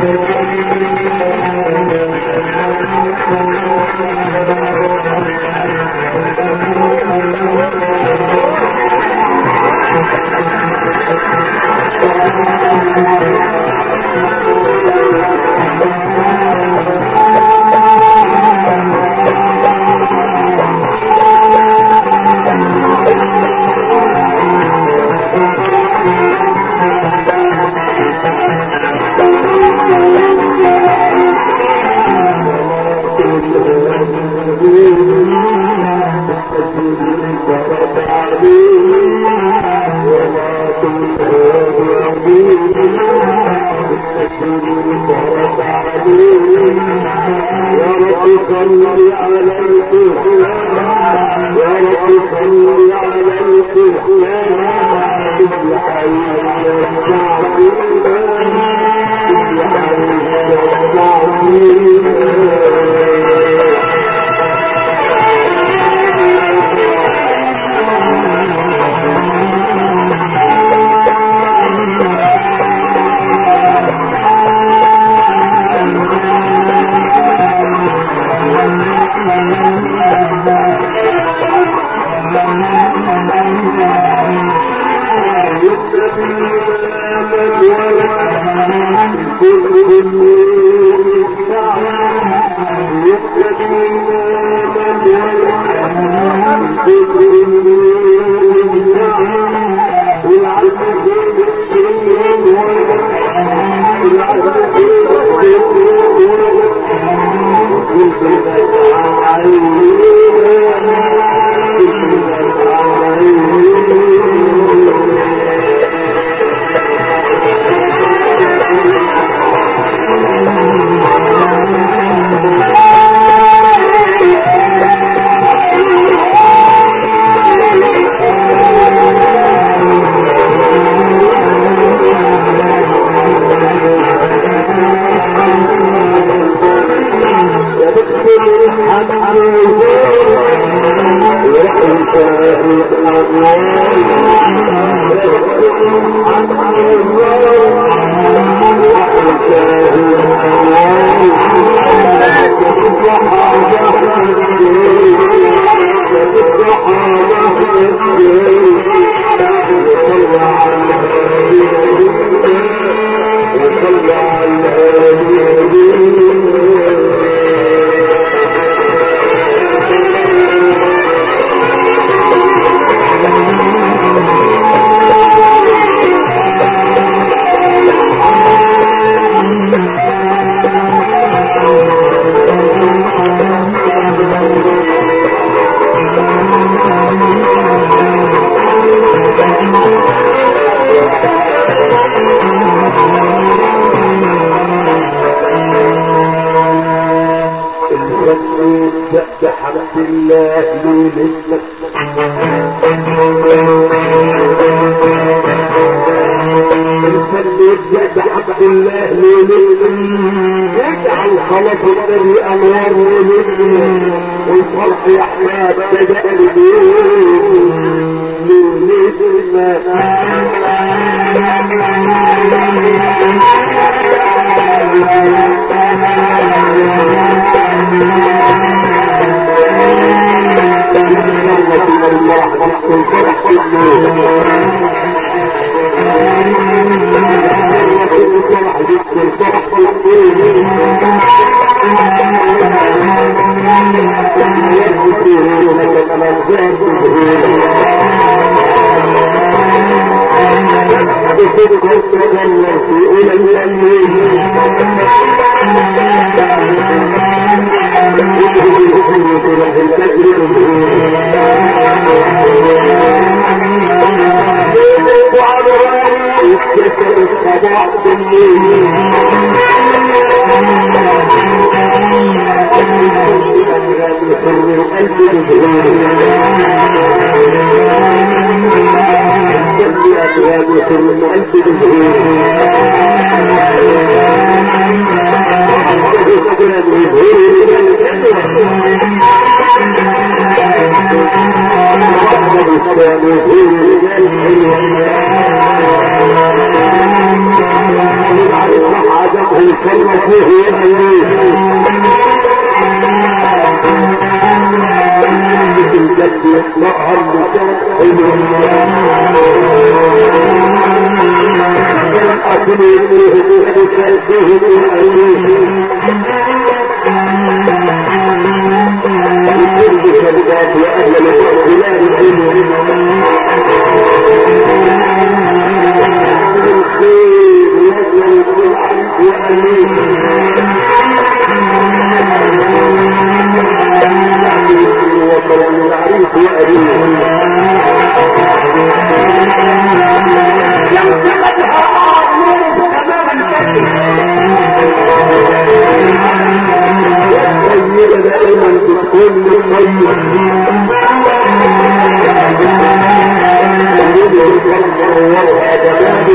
الكل ابوه وامه الجد يطلعها المكان أكل يديه وكيفه وكل شباب وأهل البلاد العلم الخير يجري بالعلم وأمين وطن العريف وأبيه يمسكتها نور تماما والطيب دائما بكل طيب وهذا باب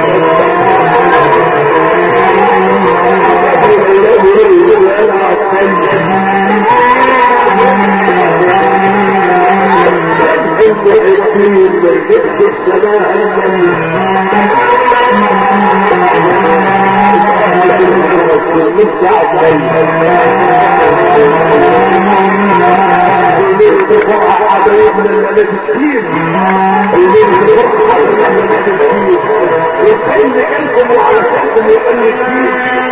التأثير وجدت السماء وكأن كلكم وعلى تحكم يؤلفين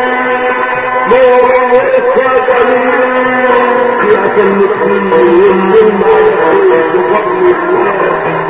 نور وإسكات يا المسلمين والظلم على بفضل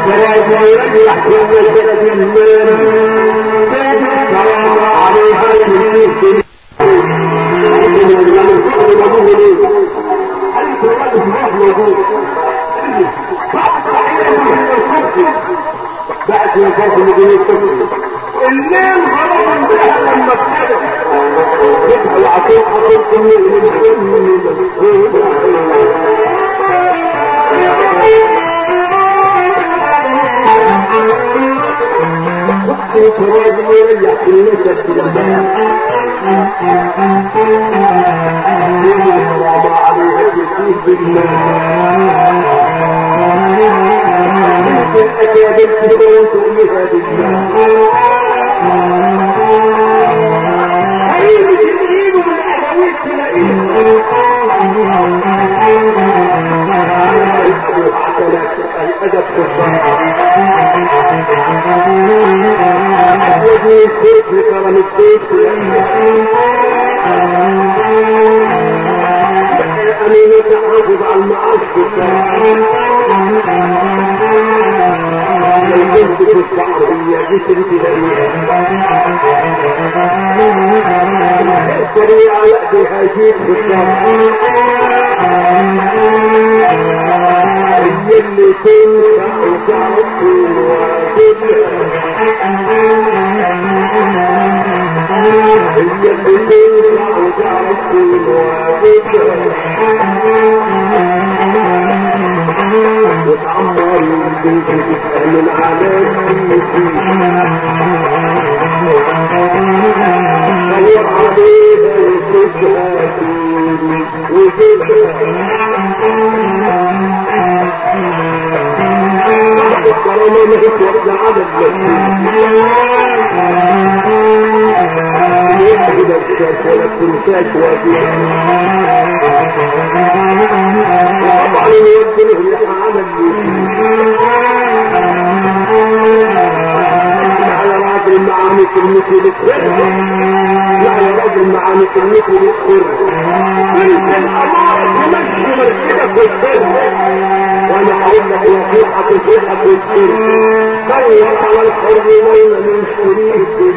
السراج ويرجح كل بلد المال سلام عليها يمين بعد ما كانت المدينة الليل غرضا بها لما ابتدى يبقى العقيق حصل كل وقت الفراغ يريح في النسب وما عليها يسير بالله أتى بالكتاب تؤمها بالله هاي بتجيب من أهوية تلاقيه الأدب في الصلاة وجه الخير في كرم الخير أمين تحافظ على المعاش في البنت في الشعرية جسر سريعة يأتيها جيد في الشعر هي اللي تنفع وتعطي هي اللي تنفع وتعطي وتعمر البنت تسأل العالم دور عليها وتشهد وتشهد الكرامة ما هي وقت العدد يحدد الشاك ولا تنساك واجب طبعا يوجه لها عمل على راجل معاني كلمته للخير على راجل معاني كلمته للخير تلك الأمارة تمشي مركبك والخير وانا اقول لك نصيحة نصيحة والخير دور على الحرمين من شريك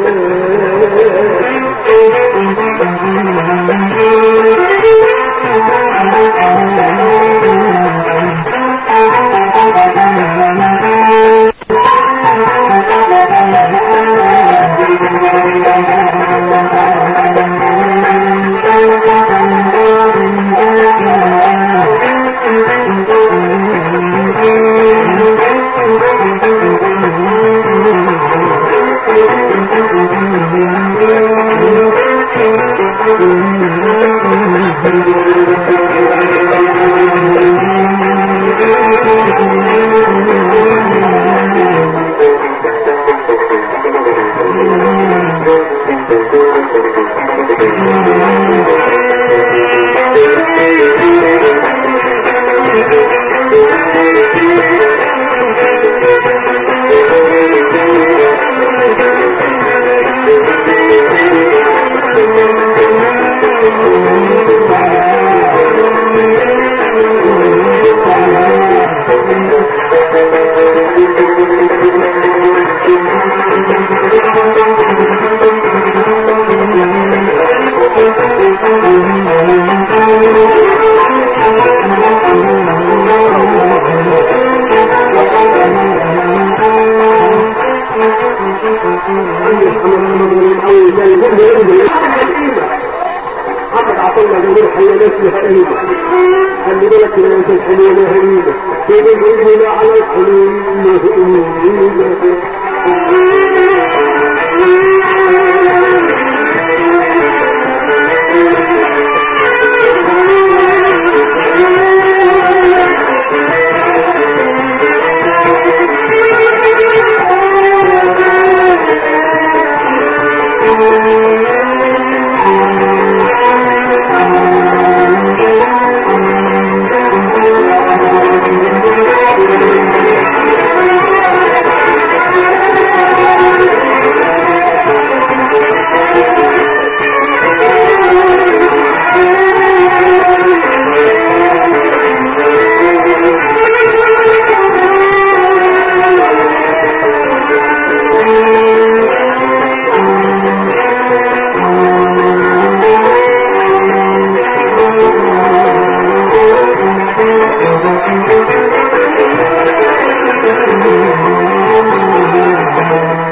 خلي بالك من انت الحلول هريبة كده الرجل على الحلول هريبة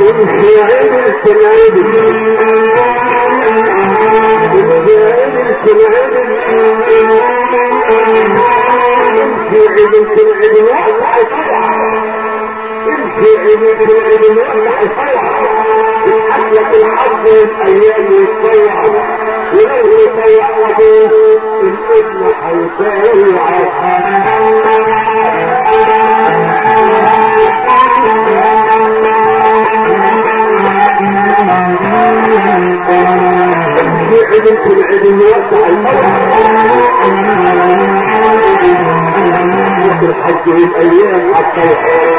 امشي عدل في العدل امشي عدل في العدل امشي عدل في العدل واقع الصلح امشي عدل في العدل واقع الصلح تتحلق الحظ والايام يتطيع ولو يطيع وابوه الابن هيطيع في عدل كل عدل موسع وفي الحج والايام حتى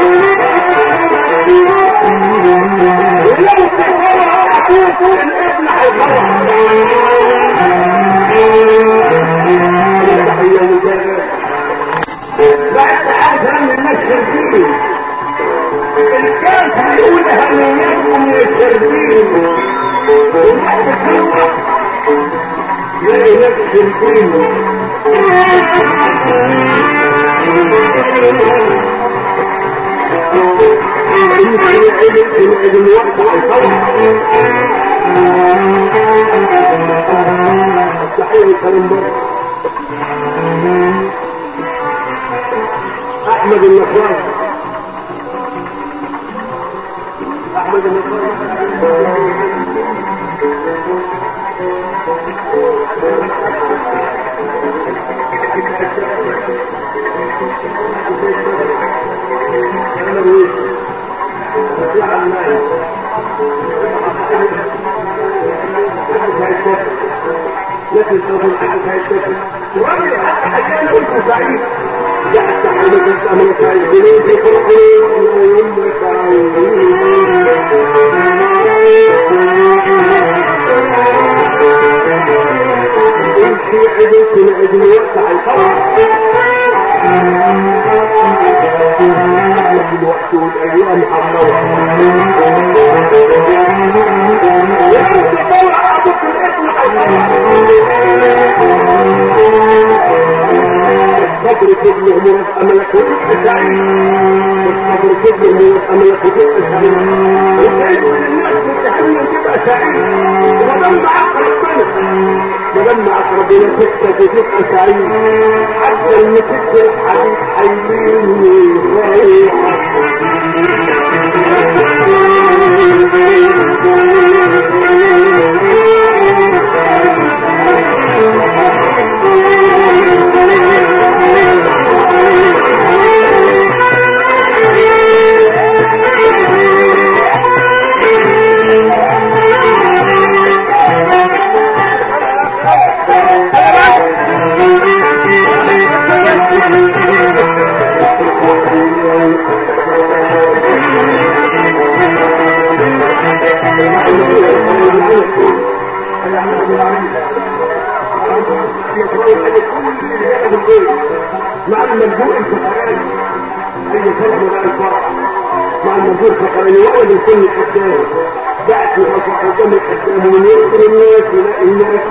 ولو تفرع اخوك الابن هيفرع تحية مجرد بعد حاجة من الشربين الكافر يقول اهميتكم من الشربين يلاقي نفس الدين يمكن الوقت على الفرح التحية الكريم احمد النصارى احمد النصارى لكن تظن احد هيتكلم وراجل حتى حكانا قلت سعيد جاءت تحرمة الامر سعيدين في امشي عدلت العدل يقطع الفرح الوقت والايام حملوها لكن تطلع ابوك الاسم الصبر كله من املك وتسعي الصبر كله من املك وتسعي وتعيش الناس متحمل تبقى سعيد ولما معك ربنا ولما معك ربنا تكتب وتبقى سعيد حتى ان تكتب حديث حيين مع المنبوء الفقراني اي فرق بقى الفرق مع المنبوء الفقراني وهو اللي يكون قدام بعد يرفع قدام القدام ومن يذكر الناس يلاقي الناس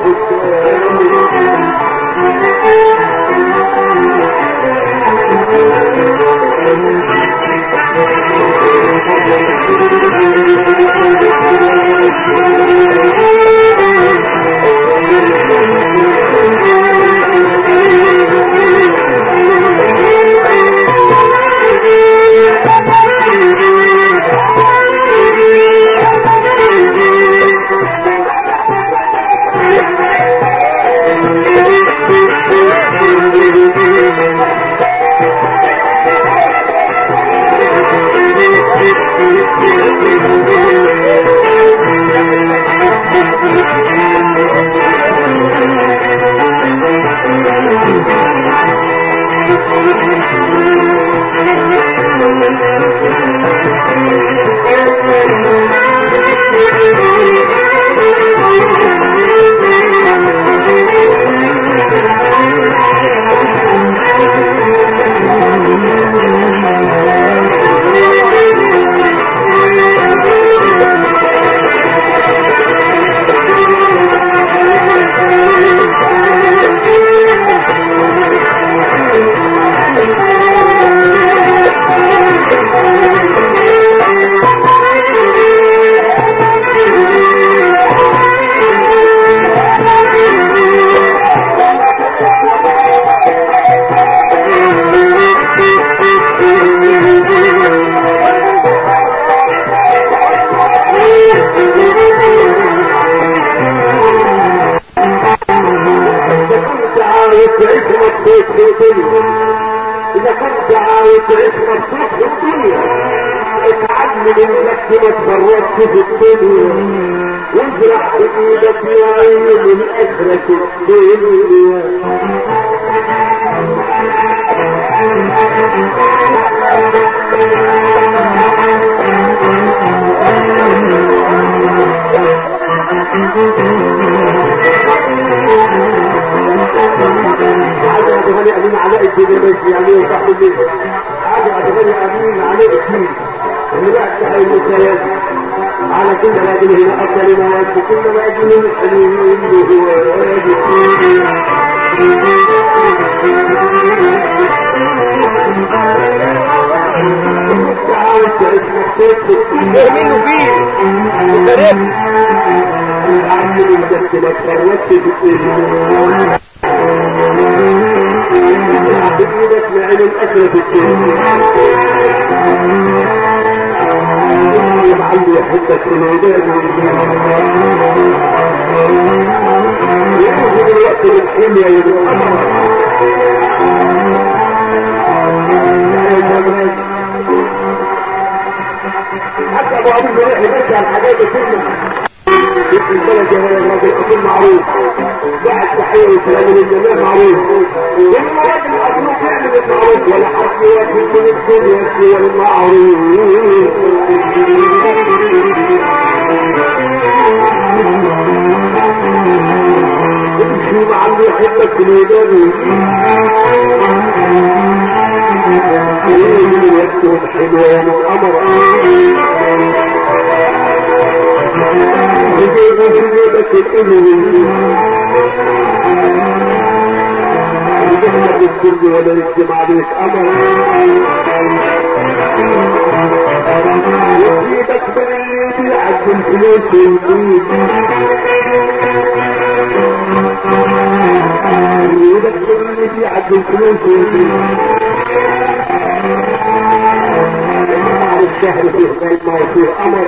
عامل الجد ما تفرطش في الدنيا وازرع بايدك يا عين من اخرة الدنيا عايز اتغني امين علاء الدنيا بس يعني وصاحب الليل عايز اتغني امين علاء الدين اللي بقى تحيي المسايات على كل هذه هنا افضل مواد كل ما اجل الحلوين هو يؤمنوا فيه وكرهه العامل الجد ما تفرطش في الدنيا بإيدك لعين الأسرة في الدنيا لعله يحبك في العباد يأخذ الوقت بالحمية والأمر حتى ابو ابو زريح يبكي على الحاجات دي كلها في البلد يا ولد راجل اكون معروف بعد تحيه وسلام للجميع معروف لما راجل اصله يعمل المعروف ولا حد يوافق من الدنيا سوى المعروف امشي مع اللي يحبك في الوداد يكتب حلوان الامر يجيب في جيبك الامن يجيبك الكل ولا يكتب عليك امر يجيبك بالليل يعد الفلوس ويجيب يجيبك بالليل يعد الفلوس ويجيب على الشهر فيه كلمة وفيه أمر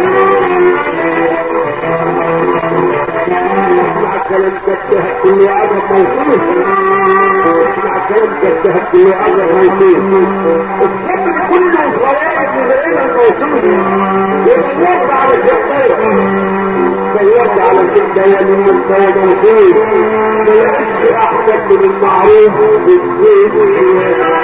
اسمع كلام كتهب كل عذر موصول اسمع كلام كتهب كل عذر موصول الصبر كله صواب لغير الموصول والصبر على الشقاية سيرت على شدة يمين مستوى موصول ما لقيتش احسن من المعروف بالزيت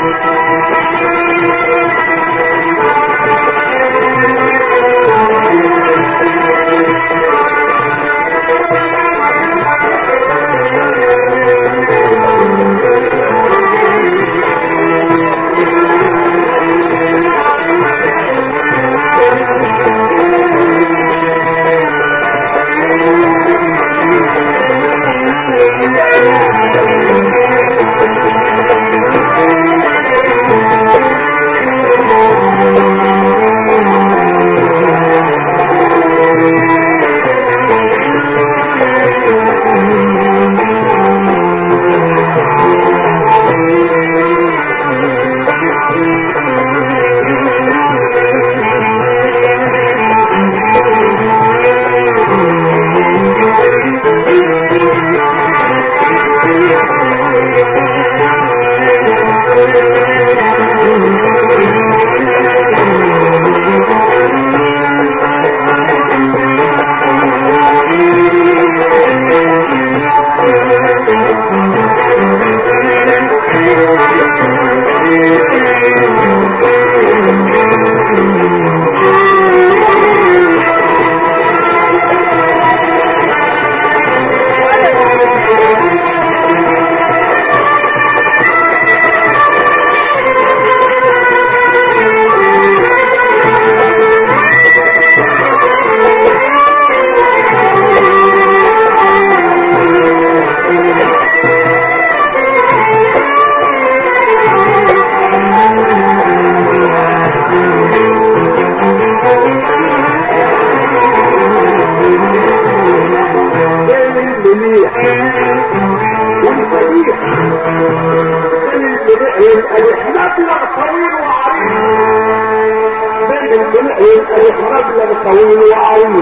طويل وعريض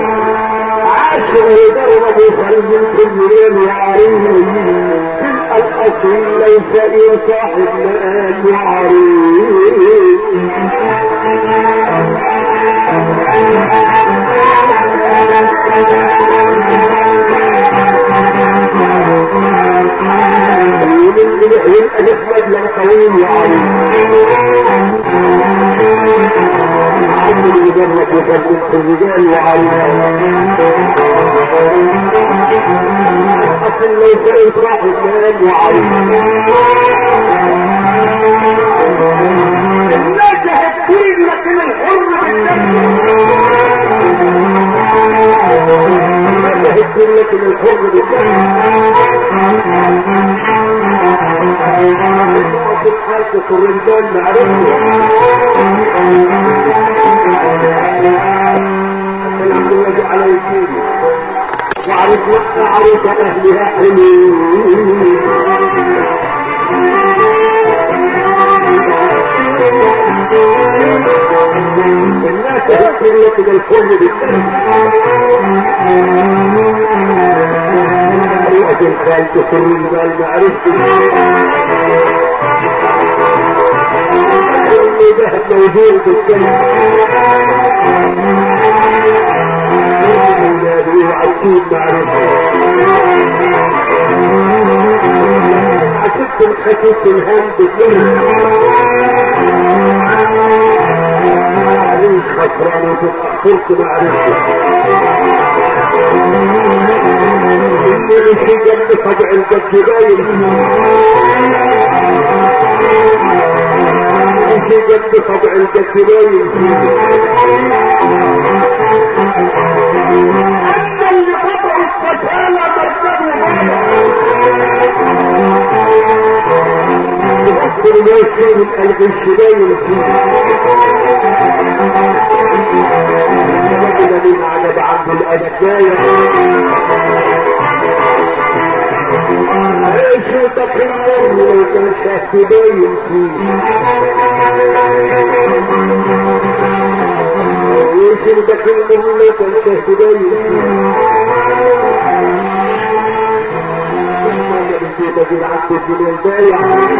عاشر وضرب خلف كل ليل وعريض الاصيل ليس ان صاحب مال وعريض وخليك الرجال وعليها أصل ليس إنصاف الرجال وعليها الناس هتكون لكن الحر بالدم هتكون لكن الحر بالدم في حالة الرجال معرفة الحمد لله على يسيري وعرف عرف اهلها حليم الناس تذكر لك الكل بالسلام رؤية الخال تسر الجبال معرفتي اللي ذهب موجود بالسلام يناديه عسيب معرفتي حسبت الخسيس الهم بالسلام معليش خسران وتتأخرت معرفتي اللي في جنب فجع الجد باين في جنب فجع الجد باين أما اللي قطع السفالة مرتبه يؤثر الوشي من قلب الشباين فيه الذين عجب عنه الأدباية ايش تخير لو كان شاف باين فيه ايش تخير لو كان شاف باين فيه بدل عبد الجنين بايع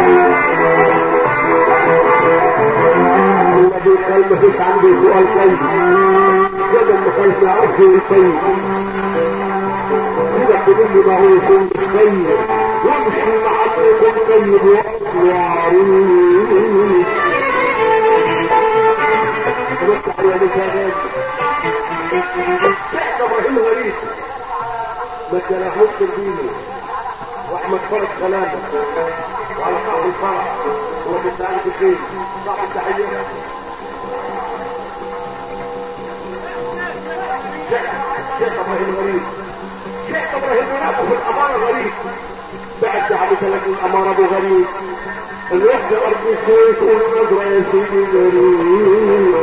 الذي قال ما فيش عندي سؤال طيب كده ما كانش يعرف الطيب كده تقول ما هو يكون طيب وامشي مع يكون طيب وعروس نطلع يا مكانات شيخ ابراهيم غريب ما كان احط الديني واحمد فرج سلامه وعلى صاحب الفرح هو كنت عارف فين صاحب تحيه شيخ ابراهيم غريب شيخ ابراهيم ينافق في الاماره غريب بعد على ثلاث الاماره ابو غريب الوحدة ارض السويس والنظرة يا سيدي غريب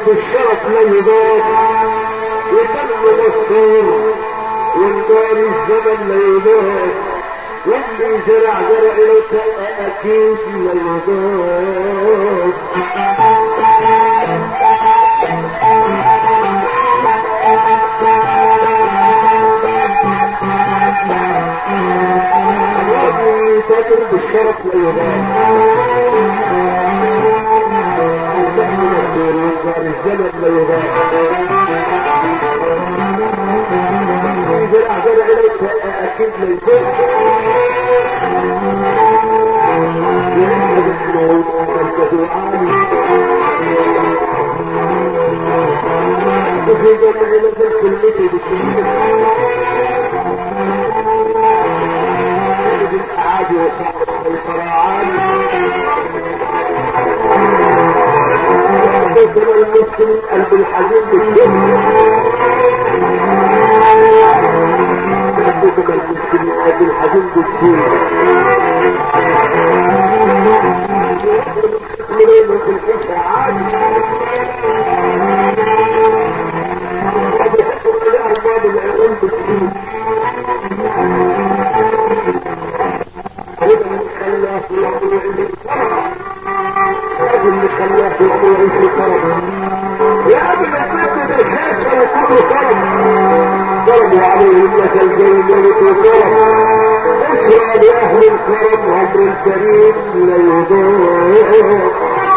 بالشرف لا يضاف وتم مستور وندار الزمن لا يضاف واللي زرع زرع له اكيد لا يضاف الراجل تاجر بالشرف لا يضاف الزمن لا يضاف زرع زرع له اكيد لا يضاف وفي جمع مثل كلمته بالكلمة بالأعادي وصعب القراعان حدثنا المسلم قلب الحزين بالشهر حدثنا المسلم قلب الحزين بالشهر من في الإشاعات لأرباب العلم بالشهر هذا اللي خلاه في وضوع هذا اللي خلاه في وضوع في طرف يا ابن البيت ده شاشه وكله طرف ضربوا عليه المثل جاي ملك وطرف اسرع باهل الكرم عمر الكريم لا يضاع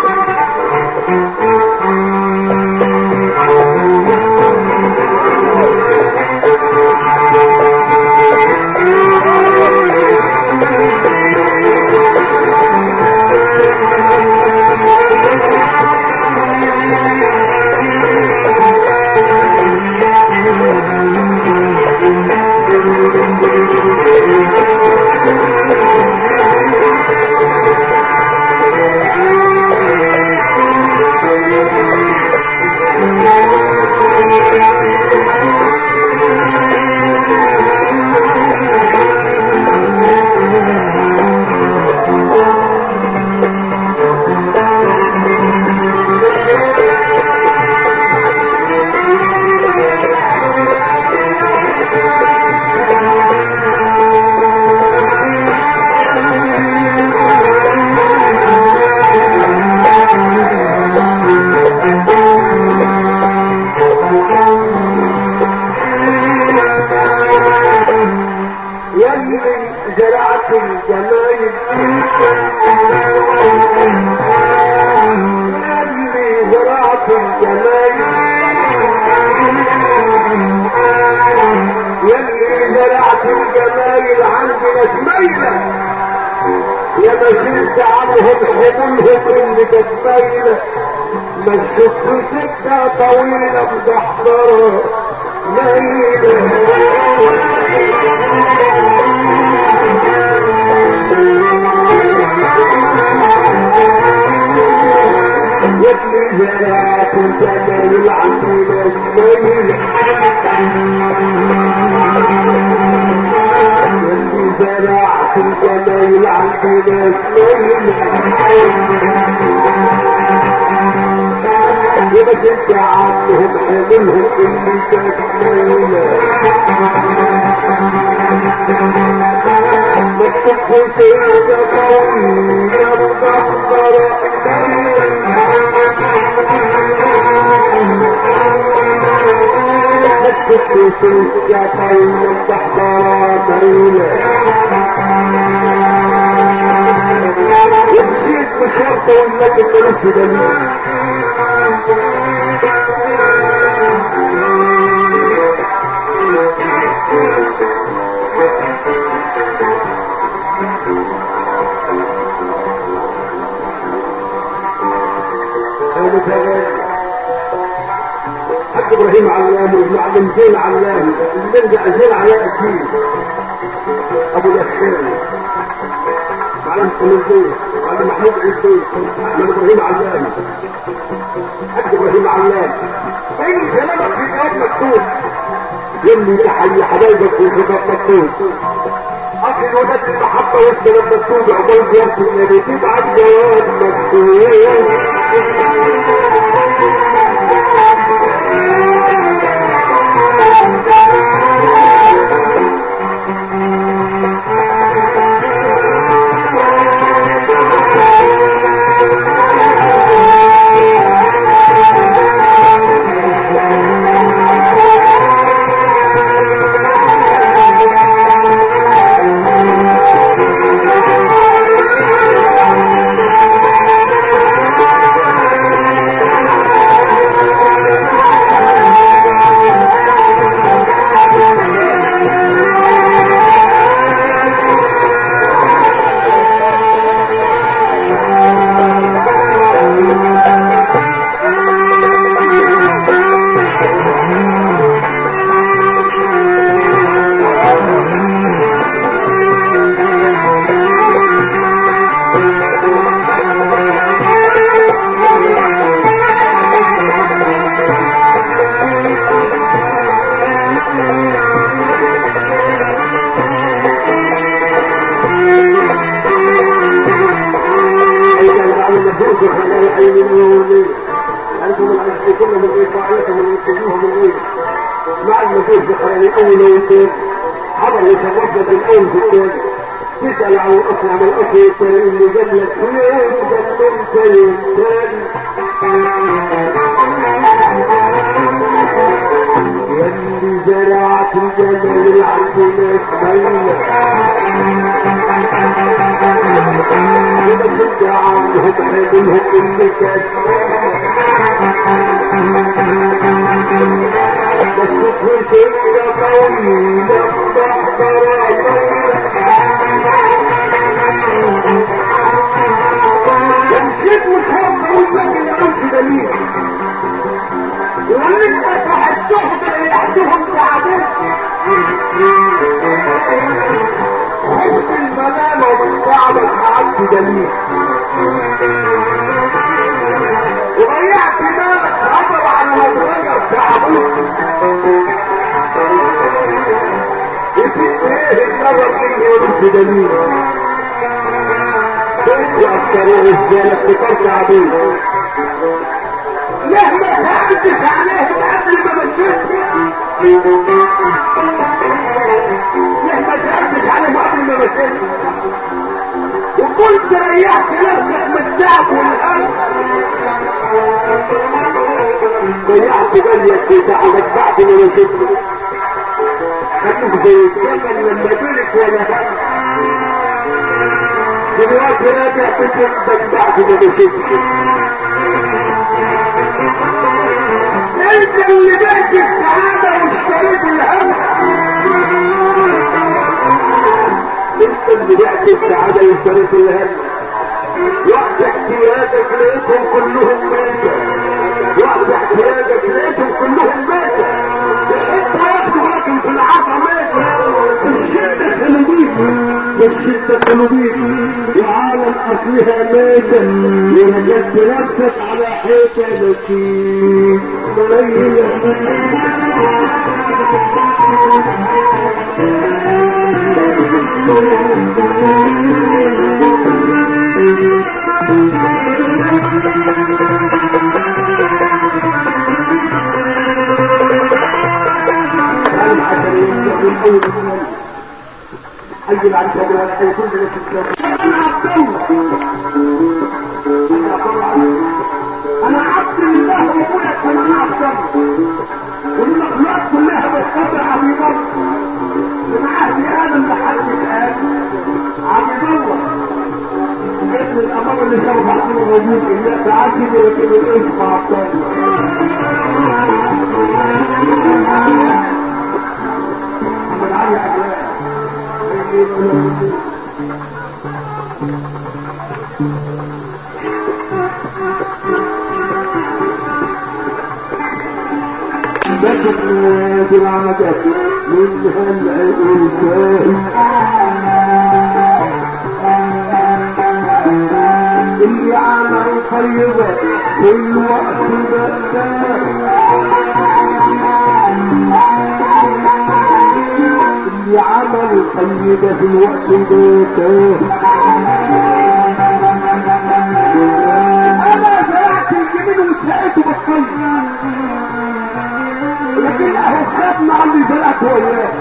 يلي زرعت الجمايل يلي زرعت الجمايل يلي زرعت الجمايل عندنا شميلة يا ما شلت عنهم حمولهم اللي جمايلة مشيت سكة طويلة مدحضرة ميلة يبني زراعة الجمال عندنا الجميل يبني زراعة الجمال عندنا الجميل يبشر عنهم حملهم اللي تكميلة مستقبل سيدة طويلة مدخرة مستقبل سيدة طويلة مدخرة يمشيك بشرطة والنبي ملوش دليل حق ابراهيم علام والمعلم زين علام نرجع زين علاء الدين ابو الاشكال معلم حميدين معلم محمود عيسين معلم ابراهيم علام حق ابراهيم علام اي كلامك في كتاب مكتوب يلي تحيي حبايبك في كتاب مكتوب اخي وداد المحبة والسلام مكتوب عقبال زيارة النبي تبعت جواب مكتوب من يكتبوهم الايه مع المدير بحراني اول وثاني حضر وشرفنا بالاول في الثاني تسأل عن الأصل عن الأصل الثاني اللي قال لك فين جننت الثاني يلي زرعت الجمال عندنا اسماعيل كده شد عنهم حاملهم اللي كان بس كنت انت طويلة ومشيت متخبى والراجل ملوش دليل وانت صاحبتهم اللي يحدهم تعبوك خفت الملامة من تعبك قعدت دليل وضيعت مالك عبر عن مدرجة تعبوك وسبت ايه النظر فيه ولست دليل كنت اكتر رجالة افتكرت عبيد مهما سألتش عليهم قبل ما مشيت مهما سألتش عليهم قبل ما مشيت وكنت ريحت نفسك من التعب والهم ضيعت بالك في تعبك بعد ما مشيت خلوك زي الجبل لما جلك ولا هم دلوقتي راجع بجنبك بعد ما مشيت انت اللي بعت السعادة واشتريت الهم انت اللي بعت السعادة واشتريت الهم وقت احتياجك لقيتهم كلهم ماتوا وقت احتياجك لقيتهم كلهم ماتوا انت واخده لكن في العصا ماتوا في الشدة كانوا بيك في الشدة كانوا بيك وعالم اصلها ماتت ورجعت نفسك على حيطة نسيت حي بعد كده ولا حي كل انا عبد الله انا عبد الله وابويا كمان عبد الله والمخلوقات كلها بالطبع عبد الله من عهد ادم لحد الان عبد الله ابن الامر اللي شرف عقله موجود الا تعجب ويكون الاسم عبد الله محمد علي عبد بدت درعاتك من هالعقول اللي عمل طيبة في الوقت اللي عمل طيبة في الوقت بيته انا زرعت الجميل وسقيته بالطيب لكن اهو خد مع اللي زرعته وياه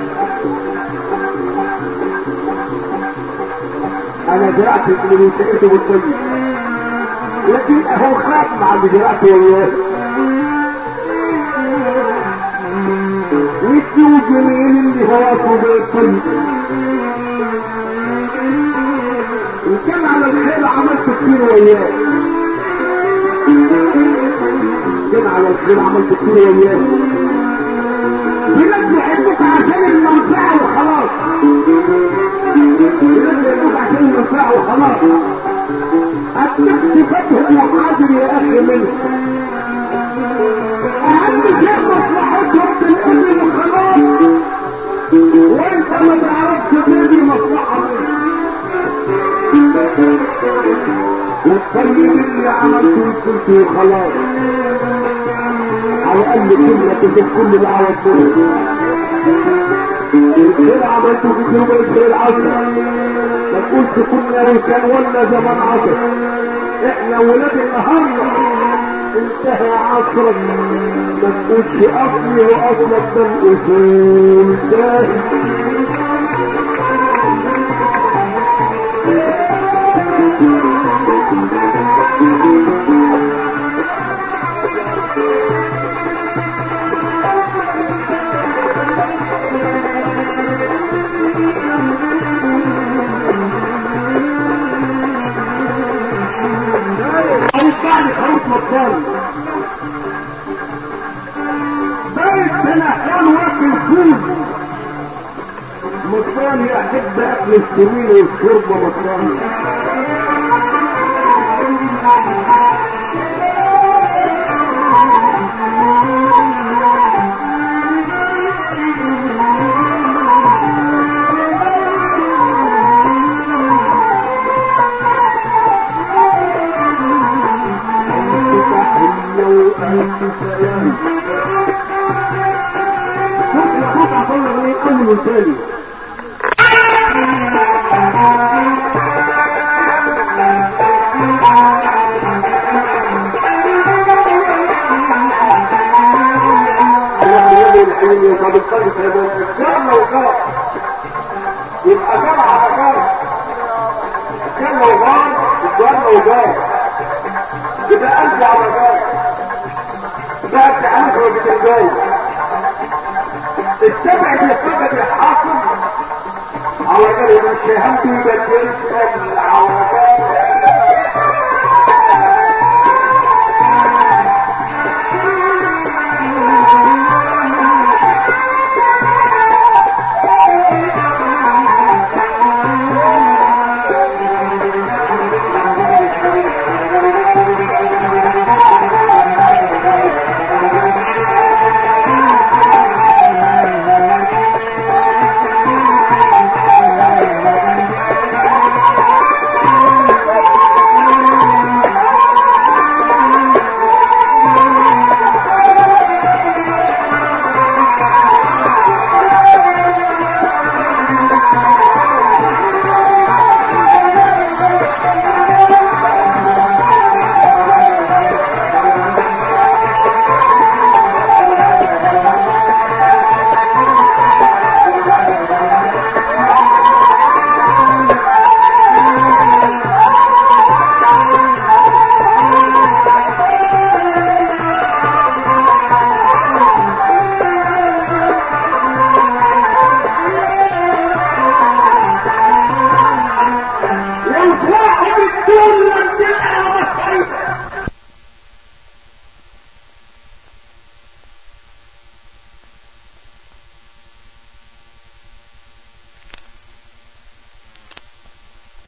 انا زرعت الجميل وسقيته بالطيب لكن اهو خد مع اللي زرعته وياه ويدي جميل اللي هواته بالطيب ان كان على الخير عملت كتير وياه كان على الخير عملت كتير وياه في ناس بيحبوك عشان المنفعة وخلاص في ناس بيحبوك عشان المنفعة وخلاص أديك صفاتهم وحاضر يا أخي منهم أهم شيء مصلحتهم بالإذن وخلاص وأنت ما تعرفش تدي مصلحة منهم والطيب اللي عملته الكرسي وخلاص على الاقل كلمة تشوف كل العوض كله الخير عملته في يوم الخير عشرة ما تقولش كنا رجال ولا زمان عشرة احنا ولاد النهارده انتهى عصرك ما تقولش اصلي واصلك ده الاصول ده هيطلعني خروف مطان بيت سنة كان واكل فول مطان يحب اكل السمين والشرب مطان لو أنت سلام خد خد عطلنا ايه كل من تاني يبقى جار على جار كان لو جار الجار لو جار يبقى ألف على جار ده ألف وبتنجاي السبع اللي فقد الحاكم على جار يبقى الشهادة يبقى بيسأل على جار